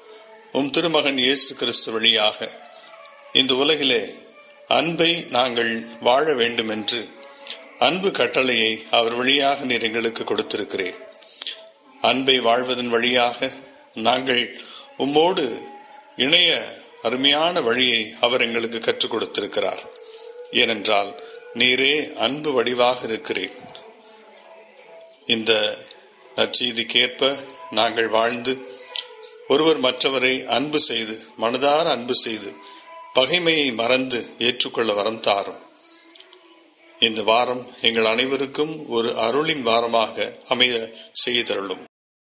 உம் திருமகன் இயேசு கிறிஸ்து வழியாக இந்த உலகிலே அன்பை நாங்கள் வாழ வேண்டும் என்று அன்பு கட்டளையை அவர் வழியாக நீர் எங்களுக்கு கொடுத்திருக்கிறேன் அன்பை வாழ்வதன் வழியாக நாங்கள் உம்மோடு இணைய அருமையான வழியை அவர் எங்களுக்கு கற்றுக் கொடுத்திருக்கிறார் ஏனென்றால் நீரே அன்பு வடிவாக இருக்கிறேன் இந்த நற்செய்திக்கேற்ப நாங்கள் வாழ்ந்து ஒருவர் மற்றவரை அன்பு செய்து மனதார அன்பு செய்து பகைமையை மறந்து ஏற்றுக்கொள்ள வரம் தாரும் இந்த வாரம் எங்கள் அனைவருக்கும் ஒரு அருளின் வாரமாக அமைய செய்தருளும்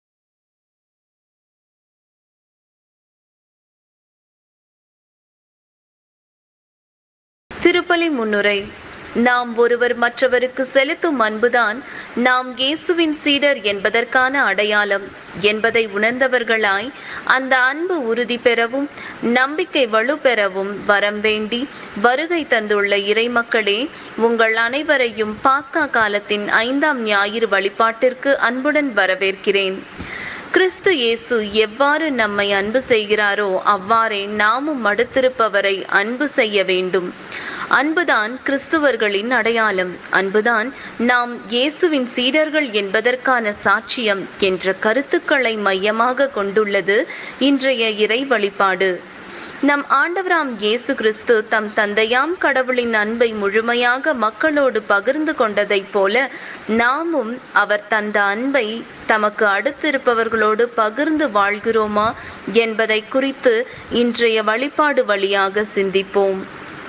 திருப்பலி முன்னுரை நாம் ஒருவர் மற்றவருக்கு செலுத்தும் அன்புதான் நாம் இயேசுவின் சீடர் என்பதற்கான அடையாளம் என்பதை உணர்ந்தவர்களாய் அந்த அன்பு உறுதி பெறவும் நம்பிக்கை வலுப்பெறவும் வரம் வேண்டி வருகை தந்துள்ள இறைமக்களே உங்கள் அனைவரையும் பாஸ்கா காலத்தின் ஐந்தாம் ஞாயிறு வழிபாட்டிற்கு அன்புடன் வரவேற்கிறேன் கிறிஸ்து இயேசு எவ்வாறு நம்மை அன்பு செய்கிறாரோ அவ்வாறே நாமும் அடுத்திருப்பவரை அன்பு செய்ய வேண்டும் அன்புதான் கிறிஸ்துவர்களின் அடையாளம் அன்புதான் நாம் இயேசுவின் சீடர்கள் என்பதற்கான சாட்சியம் என்ற கருத்துக்களை மையமாக கொண்டுள்ளது இன்றைய இறை வழிபாடு நம் ஆண்டவராம் இயேசு கிறிஸ்து தம் தந்தையாம் கடவுளின் அன்பை முழுமையாக மக்களோடு பகிர்ந்து கொண்டதைப் போல நாமும் அவர் தந்த அன்பை தமக்கு அடுத்திருப்பவர்களோடு பகிர்ந்து வாழ்கிறோமா என்பதை குறித்து இன்றைய வழிபாடு வழியாக சிந்திப்போம்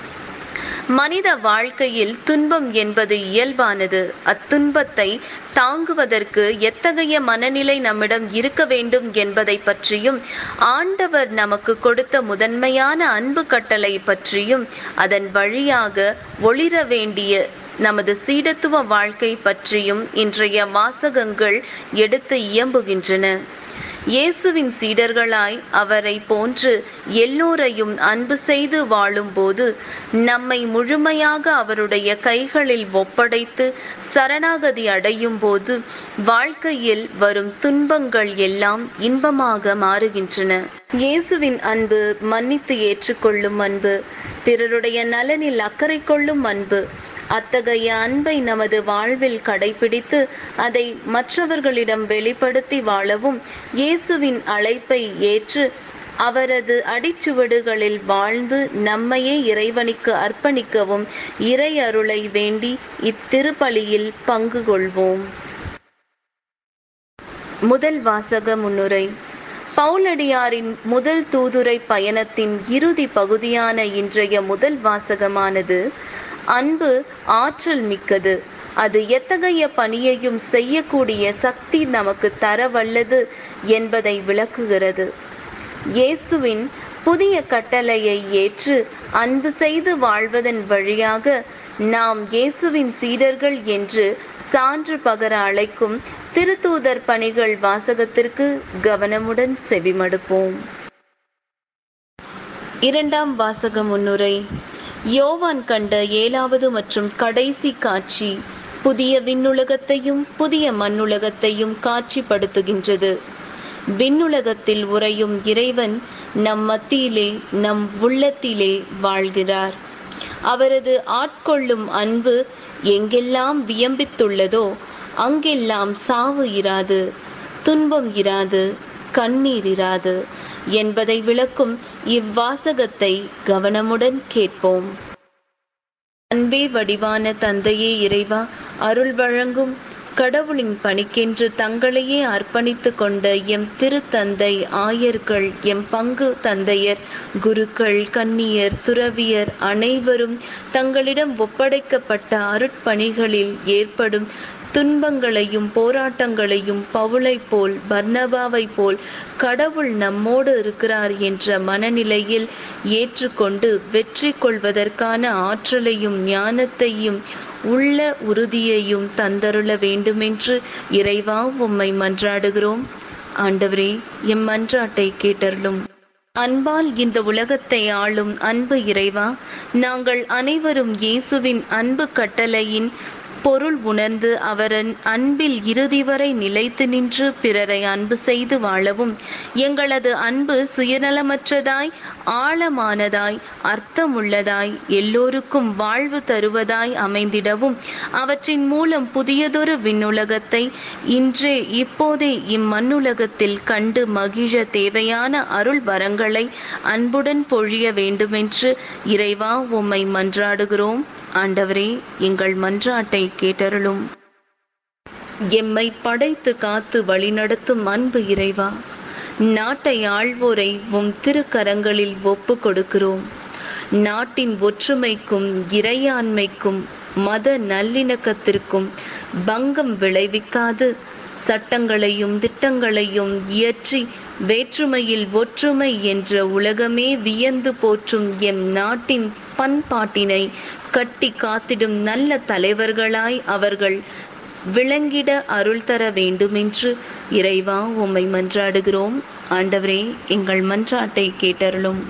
மனித வாழ்க்கையில் துன்பம் என்பது இயல்பானது அத்துன்பத்தை தாங்குவதற்கு எத்தகைய மனநிலை நம்மிடம் இருக்க வேண்டும் என்பதை பற்றியும் ஆண்டவர் நமக்கு கொடுத்த முதன்மையான அன்பு கட்டளை பற்றியும் அதன் வழியாக ஒளிர வேண்டிய நமது சீடத்துவ வாழ்க்கை பற்றியும் இன்றைய வாசகங்கள் எடுத்து இயம்புகின்றன இயேசுவின் சீடர்களாய் அவரை போன்று எல்லோரையும் அன்பு செய்து வாழும்போது நம்மை முழுமையாக அவருடைய கைகளில் ஒப்படைத்து சரணாகதி அடையும் போது வாழ்க்கையில் வரும் துன்பங்கள் எல்லாம் இன்பமாக மாறுகின்றன இயேசுவின் அன்பு மன்னித்து ஏற்றுக்கொள்ளும் அன்பு பிறருடைய நலனில் அக்கறை கொள்ளும் அன்பு அத்தகைய அன்பை நமது வாழ்வில் கடைபிடித்து அதை மற்றவர்களிடம் வெளிப்படுத்தி வாழவும் இயேசுவின் அழைப்பை ஏற்று அவரது அடிச்சுவடுகளில் வாழ்ந்து நம்மையே இறைவனுக்கு அர்ப்பணிக்கவும் இறை அருளை வேண்டி இத்திருப்பலியில் பங்கு கொள்வோம் முதல் வாசக முன்னுரை பவுலடியாரின் முதல் தூதுரை பயணத்தின் இறுதி பகுதியான இன்றைய முதல் வாசகமானது அன்பு ஆற்றல் மிக்கது அது எத்தகைய பணியையும் செய்யக்கூடிய சக்தி நமக்கு தர வல்லது என்பதை விளக்குகிறது இயேசுவின் புதிய கட்டளையை ஏற்று அன்பு செய்து வாழ்வதன் வழியாக நாம் இயேசுவின் சீடர்கள் என்று சான்று பகர அழைக்கும் திருத்தூதர் பணிகள் வாசகத்திற்கு கவனமுடன் செவிமடுப்போம் இரண்டாம் வாசக முன்னுரை யோவான் கண்ட ஏழாவது மற்றும் கடைசி காட்சி புதிய விண்ணுலகத்தையும் புதிய மண்ணுலகத்தையும் காட்சிப்படுத்துகின்றது விண்ணுலகத்தில் உறையும் இறைவன் நம் மத்தியிலே நம் உள்ளத்திலே வாழ்கிறார் அவரது ஆட்கொள்ளும் அன்பு எங்கெல்லாம் வியம்பித்துள்ளதோ அங்கெல்லாம் சாவு இராது துன்பம் இராது கண்ணீர் இராது என்பதை விளக்கும் இவ்வாசகத்தை கவனமுடன் கேட்போம் அன்பே வடிவான தந்தையே இறைவா அருள் வழங்கும் கடவுளின் பணிக்கென்று தங்களையே அர்ப்பணித்து கொண்ட எம் திருத்தந்தை ஆயர்கள் எம் பங்கு தந்தையர் குருக்கள் கன்னியர் துறவியர் அனைவரும் தங்களிடம் ஒப்படைக்கப்பட்ட அருட்பணிகளில் ஏற்படும் துன்பங்களையும் போராட்டங்களையும் பவுளை போல் பர்னபாவை போல் கடவுள் நம்மோடு இருக்கிறார் என்ற மனநிலையில் ஏற்றுக்கொண்டு வெற்றி கொள்வதற்கான ஆற்றலையும் ஞானத்தையும் உள்ள உறுதியையும் தந்தருள வேண்டுமென்று இறைவா உம்மை மன்றாடுகிறோம் ஆண்டவரே எம் மன்றாட்டை கேட்டருளும் அன்பால் இந்த உலகத்தை ஆளும் அன்பு இறைவா நாங்கள் அனைவரும் இயேசுவின் அன்பு கட்டளையின் பொருள் உணர்ந்து அவரின் அன்பில் இறுதி வரை நிலைத்து நின்று பிறரை அன்பு செய்து வாழவும் எங்களது அன்பு சுயநலமற்றதாய் ஆழமானதாய் அர்த்தமுள்ளதாய் எல்லோருக்கும் வாழ்வு தருவதாய் அமைந்திடவும் அவற்றின் மூலம் புதியதொரு விண்ணுலகத்தை இன்றே இப்போதே இம்மண்ணுலகத்தில் கண்டு மகிழ தேவையான அருள் வரங்களை அன்புடன் பொழிய வேண்டுமென்று இறைவா உம்மை மன்றாடுகிறோம் ஆண்டவரே எங்கள் மன்றாட்டை கேட்டருளும் எம்மை படைத்து காத்து வழிநடத்தும் அன்பு இறைவா நாட்டை ஆள்வோரை உம் திருக்கரங்களில் ஒப்பு கொடுக்கிறோம் நாட்டின் ஒற்றுமைக்கும் இறையாண்மைக்கும் மத நல்லிணக்கத்திற்கும் பங்கம் விளைவிக்காது சட்டங்களையும் திட்டங்களையும் இயற்றி வேற்றுமையில் ஒற்றுமை என்ற உலகமே வியந்து போற்றும் எம் நாட்டின் பண்பாட்டினை கட்டி காத்திடும் நல்ல தலைவர்களாய் அவர்கள் விளங்கிட அருள் தர வேண்டுமென்று இறைவா உம்மை மன்றாடுகிறோம் ஆண்டவரே எங்கள் மன்றாட்டை கேட்டருளும்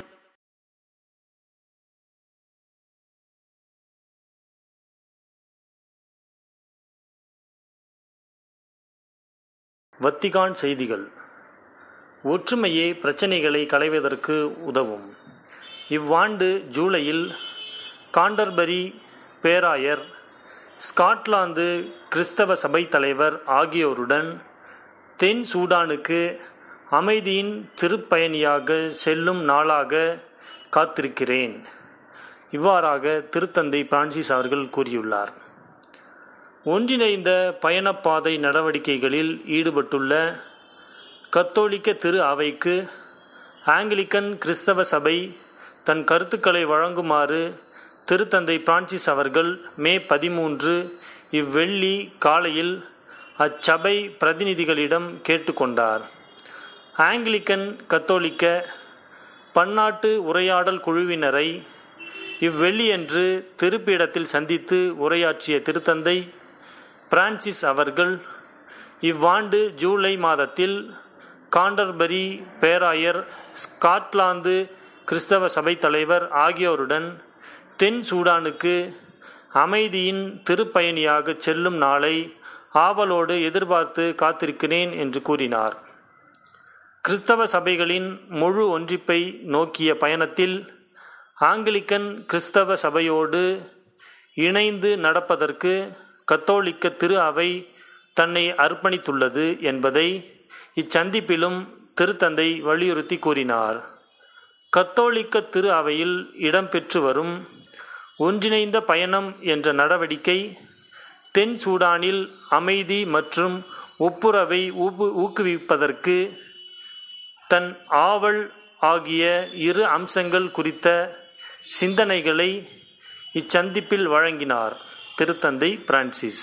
வத்திகான் செய்திகள் ஒற்றுமையே பிரச்சனைகளை களைவதற்கு உதவும் இவ்வாண்டு ஜூலையில் காண்டர்பரி பேராயர் ஸ்காட்லாந்து கிறிஸ்தவ சபை தலைவர் ஆகியோருடன் தென் சூடானுக்கு அமைதியின் திருப்பயணியாக செல்லும் நாளாக காத்திருக்கிறேன் இவ்வாறாக திருத்தந்தை பிரான்சிஸ் அவர்கள் கூறியுள்ளார் ஒன்றிணைந்த பயணப்பாதை நடவடிக்கைகளில் ஈடுபட்டுள்ள கத்தோலிக்க திரு அவைக்கு ஆங்கிலிக்கன் கிறிஸ்தவ சபை தன் கருத்துக்களை வழங்குமாறு திருத்தந்தை பிரான்சிஸ் அவர்கள் மே பதிமூன்று இவ்வெள்ளி காலையில் அச்சபை பிரதிநிதிகளிடம் கேட்டுக்கொண்டார் ஆங்கிலிக்கன் கத்தோலிக்க பன்னாட்டு உரையாடல் குழுவினரை இவ்வெள்ளியன்று திருப்பீடத்தில் சந்தித்து உரையாற்றிய திருத்தந்தை பிரான்சிஸ் அவர்கள் இவ்வாண்டு ஜூலை மாதத்தில் காண்டர்பரி பேராயர் ஸ்காட்லாந்து கிறிஸ்தவ சபை தலைவர் ஆகியோருடன் தென் சூடானுக்கு அமைதியின் திருப்பயணியாக செல்லும் நாளை ஆவலோடு எதிர்பார்த்து காத்திருக்கிறேன் என்று கூறினார் கிறிஸ்தவ சபைகளின் முழு ஒன்றிப்பை நோக்கிய பயணத்தில் ஆங்கிலிக்கன் கிறிஸ்தவ சபையோடு இணைந்து நடப்பதற்கு கத்தோலிக்க திரு அவை தன்னை அர்ப்பணித்துள்ளது என்பதை இச்சந்திப்பிலும் திருத்தந்தை வலியுறுத்தி கூறினார் கத்தோலிக்க திரு அவையில் இடம்பெற்று வரும் ஒன்றிணைந்த பயணம் என்ற நடவடிக்கை தென் சூடானில் அமைதி மற்றும் ஒப்புரவை ஊப்பு ஊக்குவிப்பதற்கு தன் ஆவல் ஆகிய இரு அம்சங்கள் குறித்த சிந்தனைகளை இச்சந்திப்பில் வழங்கினார் திருத்தந்தை பிரான்சிஸ்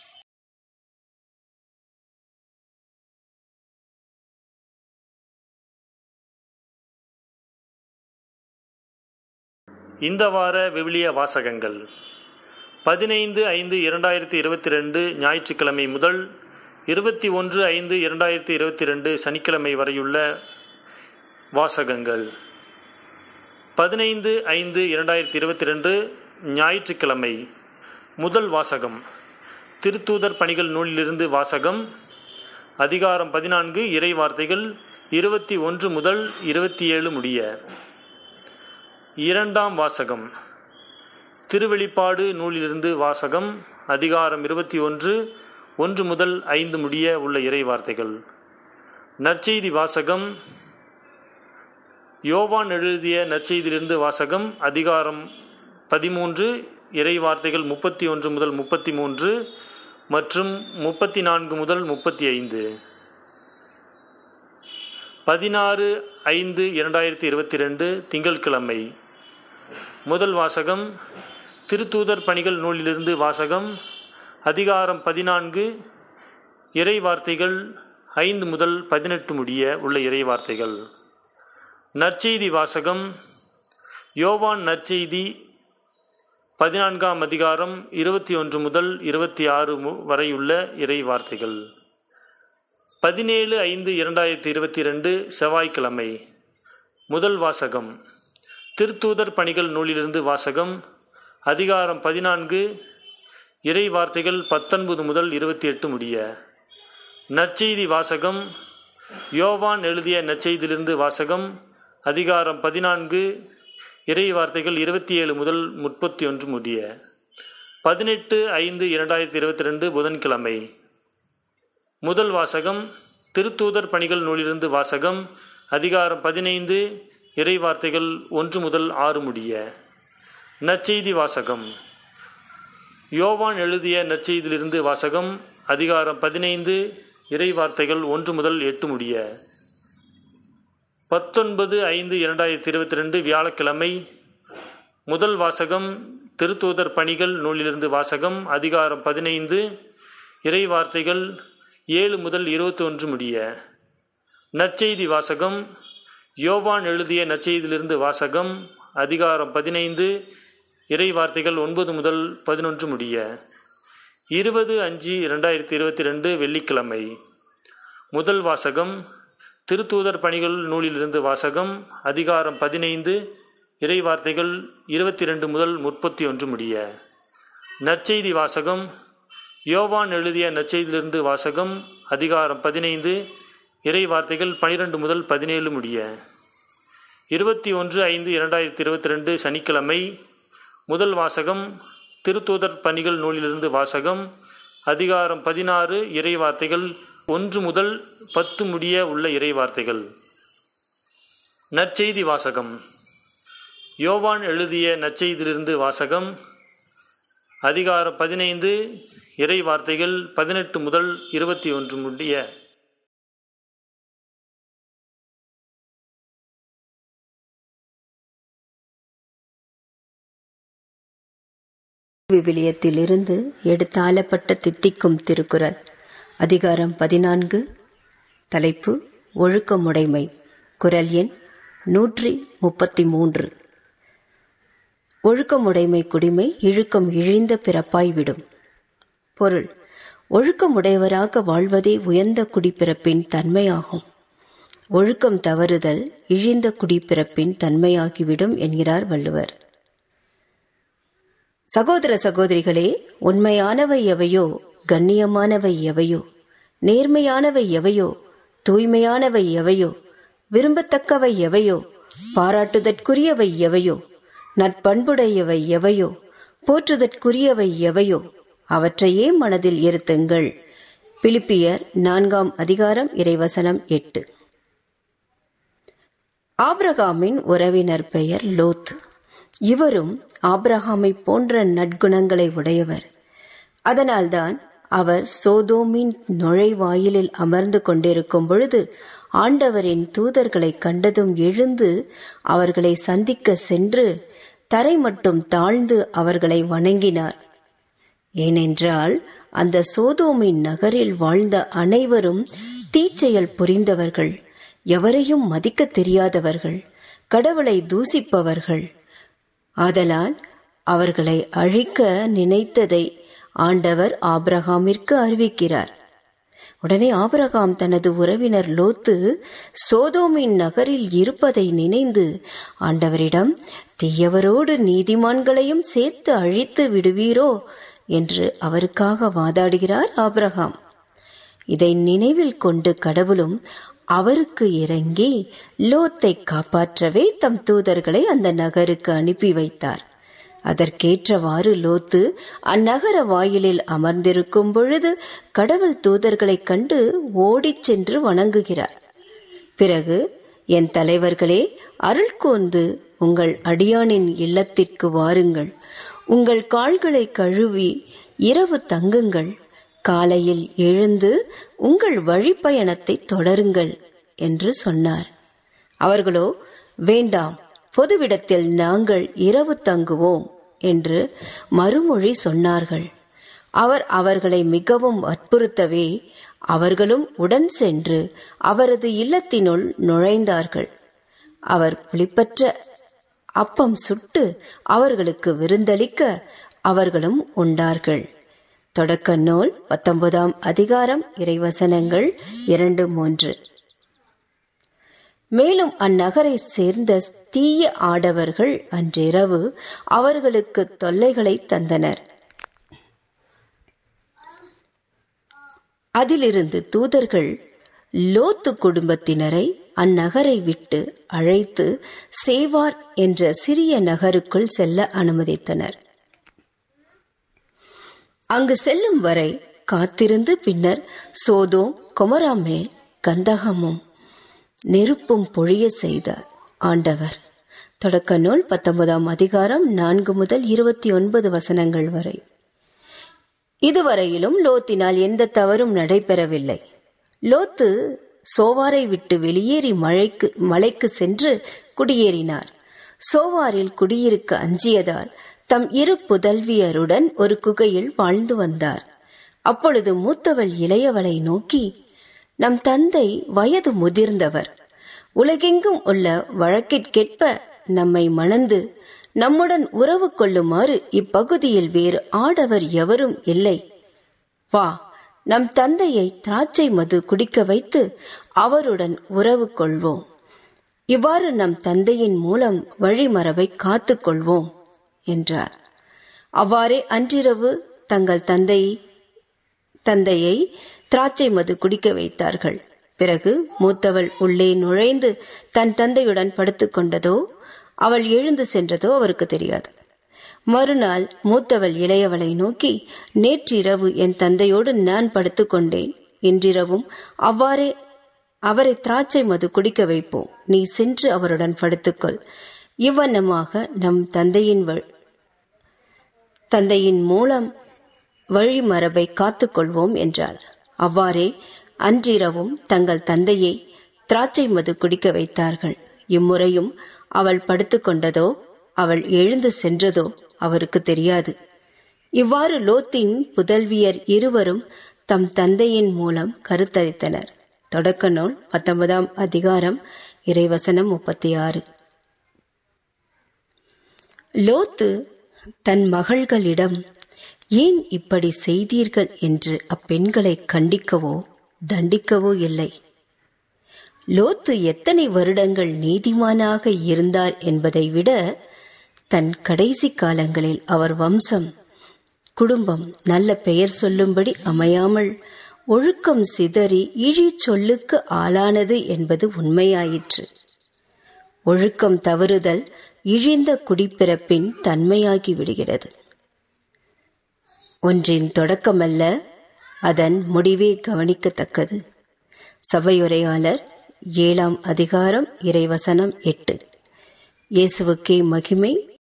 இந்த வார விவிலிய வாசகங்கள் பதினைந்து ஐந்து இரண்டாயிரத்தி இருபத்தி ரெண்டு ஞாயிற்றுக்கிழமை முதல் இருபத்தி ஒன்று ஐந்து இரண்டாயிரத்தி இருபத்தி ரெண்டு சனிக்கிழமை வரையுள்ள வாசகங்கள் பதினைந்து ஐந்து இரண்டாயிரத்தி இருபத்தி ரெண்டு ஞாயிற்றுக்கிழமை முதல் வாசகம் திருத்தூதர் பணிகள் நூலிலிருந்து வாசகம் அதிகாரம் பதினான்கு இறை வார்த்தைகள் இருபத்தி ஒன்று முதல் இருபத்தி ஏழு முடிய இரண்டாம் வாசகம் திருவெளிப்பாடு நூலிலிருந்து வாசகம் அதிகாரம் இருபத்தி ஒன்று ஒன்று முதல் ஐந்து முடிய உள்ள இறை வார்த்தைகள் நற்செய்தி வாசகம் யோவான் எழுதிய நற்செய்தியிலிருந்து வாசகம் அதிகாரம் பதிமூன்று இறை வார்த்தைகள் முப்பத்தி ஒன்று முதல் முப்பத்தி மூன்று மற்றும் முப்பத்தி நான்கு முதல் முப்பத்தி ஐந்து பதினாறு ஐந்து இரண்டாயிரத்தி இருபத்தி ரெண்டு திங்கட்கிழமை முதல் வாசகம் திருத்தூதர் பணிகள் நூலிலிருந்து வாசகம் அதிகாரம் பதினான்கு இறை வார்த்தைகள் ஐந்து முதல் பதினெட்டு முடிய உள்ள இறை வார்த்தைகள் நற்செய்தி வாசகம் யோவான் நற்செய்தி பதினான்காம் அதிகாரம் இருபத்தி ஒன்று முதல் இருபத்தி ஆறு வரையுள்ள இறை வார்த்தைகள் பதினேழு ஐந்து இரண்டாயிரத்தி இருபத்தி ரெண்டு செவ்வாய்க்கிழமை முதல் வாசகம் திருத்தூதர் பணிகள் நூலிலிருந்து வாசகம் அதிகாரம் பதினான்கு இறை வார்த்தைகள் பத்தொன்பது முதல் இருபத்தி எட்டு முடிய நற்செய்தி வாசகம் யோவான் எழுதிய நற்செய்தியிலிருந்து வாசகம் அதிகாரம் பதினான்கு இறை வார்த்தைகள் இருபத்தி ஏழு முதல் முப்பத்தி ஒன்று முடிய பதினெட்டு ஐந்து இரண்டாயிரத்தி இருபத்தி ரெண்டு புதன்கிழமை முதல் வாசகம் திருத்தூதர் பணிகள் நூலிலிருந்து வாசகம் அதிகாரம் பதினைந்து இறை வார்த்தைகள் ஒன்று முதல் ஆறு முடிய நற்செய்தி வாசகம் யோவான் எழுதிய நற்செய்தியிலிருந்து வாசகம் அதிகாரம் பதினைந்து இறை வார்த்தைகள் ஒன்று முதல் எட்டு முடிய பத்தொன்பது ஐந்து இரண்டாயிரத்தி இருபத்தி ரெண்டு வியாழக்கிழமை முதல் வாசகம் திருத்தூதர் பணிகள் நூலிலிருந்து வாசகம் அதிகாரம் பதினைந்து இறை வார்த்தைகள் ஏழு முதல் இருபத்தி ஒன்று முடிய நற்செய்தி வாசகம் யோவான் எழுதிய நற்செய்தியிலிருந்து வாசகம் அதிகாரம் பதினைந்து இறை வார்த்தைகள் ஒன்பது முதல் பதினொன்று முடிய இருபது அஞ்சு இரண்டாயிரத்தி இருபத்தி ரெண்டு வெள்ளிக்கிழமை முதல் வாசகம் திருத்தூதர் பணிகள் நூலிலிருந்து வாசகம் அதிகாரம் பதினைந்து இறை வார்த்தைகள் இருபத்தி ரெண்டு முதல் முப்பத்தி ஒன்று முடிய நற்செய்தி வாசகம் யோவான் எழுதிய நற்செய்தியிலிருந்து வாசகம் அதிகாரம் பதினைந்து இறை வார்த்தைகள் பனிரெண்டு முதல் பதினேழு முடிய இருபத்தி ஒன்று ஐந்து இரண்டாயிரத்தி இருபத்தி ரெண்டு சனிக்கிழமை முதல் வாசகம் திருத்தூதர் பணிகள் நூலிலிருந்து வாசகம் அதிகாரம் பதினாறு இறை வார்த்தைகள் ஒன்று முதல் பத்து முடிய உள்ள இறை வார்த்தைகள் நற்செய்தி வாசகம் யோவான் எழுதிய நற்செய்தியிலிருந்து வாசகம் அதிகாரம் பதினைந்து இறை வார்த்தைகள் பதினெட்டு முதல் இருபத்தி ஒன்று முடிய விவிலியத்திலிருந்து எடுத்தாளப்பட்ட தித்திக்கும் திருக்குறள் அதிகாரம் பதினான்கு தலைப்பு ஒழுக்கமுடைமை குரல் எண் நூற்றி முப்பத்தி மூன்று ஒழுக்கமுடைமை குடிமை இழுக்கம் இழிந்த பிறப்பாய் விடும் பொருள் ஒழுக்கமுடையவராக வாழ்வதே உயர்ந்த குடிப்பிறப்பின் தன்மையாகும் ஒழுக்கம் தவறுதல் இழிந்த குடிப்பிறப்பின் தன்மையாகிவிடும் என்கிறார் வள்ளுவர் சகோதர சகோதரிகளே உண்மையானவை எவையோ கண்ணியமானவை எவையோ நேர்மையானவை எவையோ தூய்மையானவை எவையோ விரும்பத்தக்கவை எவையோ பாராட்டுதற்குரியவை எவையோ நட்பண்புடையவை எவையோ போற்றுதற்குரியவை எவையோ அவற்றையே மனதில் இருத்துங்கள் பிலிப்பியர் நான்காம் அதிகாரம் இறைவசனம் எட்டு ஆப்ரகாமின் உறவினர் பெயர் லோத் இவரும் ஆப்ரஹாமை போன்ற நற்குணங்களை உடையவர் அதனால்தான் அவர் சோதோமின் நுழைவாயிலில் அமர்ந்து கொண்டிருக்கும் பொழுது ஆண்டவரின் தூதர்களை கண்டதும் எழுந்து அவர்களை சந்திக்க சென்று தரை மட்டும் தாழ்ந்து அவர்களை வணங்கினார் ஏனென்றால் அந்த சோதோமின் நகரில் வாழ்ந்த அனைவரும் தீச்செயல் புரிந்தவர்கள் எவரையும் மதிக்க தெரியாதவர்கள் கடவுளை தூசிப்பவர்கள் ஆதலால் அவர்களை அழிக்க நினைத்ததை ஆண்டவர் ஆபிரகாமிற்கு அறிவிக்கிறார் உடனே ஆபிரகாம் தனது உறவினர் லோத்து சோதோமின் நகரில் இருப்பதை நினைந்து ஆண்டவரிடம் தீயவரோடு நீதிமான்களையும் சேர்த்து அழித்து விடுவீரோ என்று அவருக்காக வாதாடுகிறார் ஆபிரகாம் இதை நினைவில் கொண்டு கடவுளும் அவருக்கு இறங்கி லோத்தை காப்பாற்றவே தம் தூதர்களை அந்த நகருக்கு அனுப்பி வைத்தார் அதற்கேற்றவாறு லோத்து அந்நகர வாயிலில் அமர்ந்திருக்கும் பொழுது கடவுள் தூதர்களைக் கண்டு ஓடிச் சென்று வணங்குகிறார் பிறகு என் தலைவர்களே அருள் கூர்ந்து உங்கள் அடியானின் இல்லத்திற்கு வாருங்கள் உங்கள் கால்களை கழுவி இரவு தங்குங்கள் காலையில் எழுந்து உங்கள் வழிப்பயணத்தை தொடருங்கள் என்று சொன்னார் அவர்களோ வேண்டாம் பொதுவிடத்தில் நாங்கள் இரவு தங்குவோம் என்று மறுமொழி சொன்னார்கள் அவர் அவர்களை மிகவும் வற்புறுத்தவே அவர்களும் உடன் சென்று அவரது இல்லத்தினுள் நுழைந்தார்கள் அவர் புளிப்பற்ற அப்பம் சுட்டு அவர்களுக்கு விருந்தளிக்க அவர்களும் உண்டார்கள் தொடக்க நூல் பத்தொன்பதாம் அதிகாரம் இறைவசனங்கள் இரண்டு மூன்று மேலும் அந்நகரை சேர்ந்த தீய ஆடவர்கள் அன்றிரவு அவர்களுக்கு தொல்லைகளை தந்தனர் அதிலிருந்து தூதர்கள் லோத்து குடும்பத்தினரை அந்நகரை விட்டு அழைத்து சேவார் என்ற சிறிய நகருக்குள் செல்ல அனுமதித்தனர் அங்கு செல்லும் வரை காத்திருந்து பின்னர் சோதோம் கொமரா மேல் கந்தகமும் நெருப்பும் பொழிய செய்தார் ஆண்டவர் தொடக்க நூல் பத்தொன்பதாம் அதிகாரம் நான்கு முதல் இருபத்தி ஒன்பது வசனங்கள் வரை இதுவரையிலும் லோத்தினால் எந்த தவறும் நடைபெறவில்லை லோத்து சோவாரை விட்டு வெளியேறி மழைக்கு மலைக்கு சென்று குடியேறினார் சோவாரில் குடியிருக்க அஞ்சியதால் தம் இரு புதல்வியருடன் ஒரு குகையில் வாழ்ந்து வந்தார் அப்பொழுது மூத்தவள் இளையவளை நோக்கி நம் தந்தை வயது முதிர்ந்தவர் உலகெங்கும் உள்ள வழக்கிற்கேற்ப நம்மை மணந்து நம்முடன் உறவு கொள்ளுமாறு இப்பகுதியில் வேறு ஆடவர் எவரும் இல்லை வா நம் தந்தையை திராட்சை மது குடிக்க வைத்து அவருடன் உறவு கொள்வோம் இவ்வாறு நம் தந்தையின் மூலம் வழிமரபை காத்துக் கொள்வோம் என்றார் அவ்வாறே அன்றிரவு தங்கள் தந்தை தந்தையை திராட்சை மது குடிக்க வைத்தார்கள் பிறகு மூத்தவள் உள்ளே நுழைந்து தன் தந்தையுடன் படுத்துக் கொண்டதோ அவள் எழுந்து சென்றதோ அவருக்கு தெரியாது மறுநாள் மூத்தவள் இளையவளை நோக்கி நேற்றிரவு என் தந்தையோடு நான் படுத்துக் கொண்டேன் இன்றிரவும் அவ்வாறே அவரை திராட்சை மது குடிக்க வைப்போம் நீ சென்று அவருடன் படுத்துக்கொள் இவ்வண்ணமாக நம் தந்தையின் தந்தையின் மூலம் வழிமரபை காத்துக்கொள்வோம் என்றாள் அவ்வாறே அன்றிரவும் தங்கள் தந்தையை திராட்சை மது குடிக்க வைத்தார்கள் இம்முறையும் அவள் படுத்துக்கொண்டதோ அவள் எழுந்து சென்றதோ அவருக்கு தெரியாது இவ்வாறு லோத்தின் புதல்வியர் இருவரும் தம் தந்தையின் மூலம் கருத்தரித்தனர் தொடக்க நூல் பத்தொன்பதாம் அதிகாரம் இறைவசனம் முப்பத்தி ஆறு லோத்து தன் மகள்களிடம் ஏன் இப்படி செய்தீர்கள் என்று அப்பெண்களை கண்டிக்கவோ தண்டிக்கவோ இல்லை லோத்து எத்தனை வருடங்கள் நீதிமானாக இருந்தார் என்பதை விட தன் கடைசி காலங்களில் அவர் வம்சம் குடும்பம் நல்ல பெயர் சொல்லும்படி அமையாமல் ஒழுக்கம் சிதறி இழி சொல்லுக்கு ஆளானது என்பது உண்மையாயிற்று ஒழுக்கம் தவறுதல் இழிந்த குடிப்பிறப்பின் தன்மையாகி விடுகிறது ஒன்றின் தொடக்கமல்ல அதன் முடிவே கவனிக்கத்தக்கது சபையுரையாளர் ஏழாம் அதிகாரம் இறைவசனம் எட்டு இயேசுவுக்கே மகிமை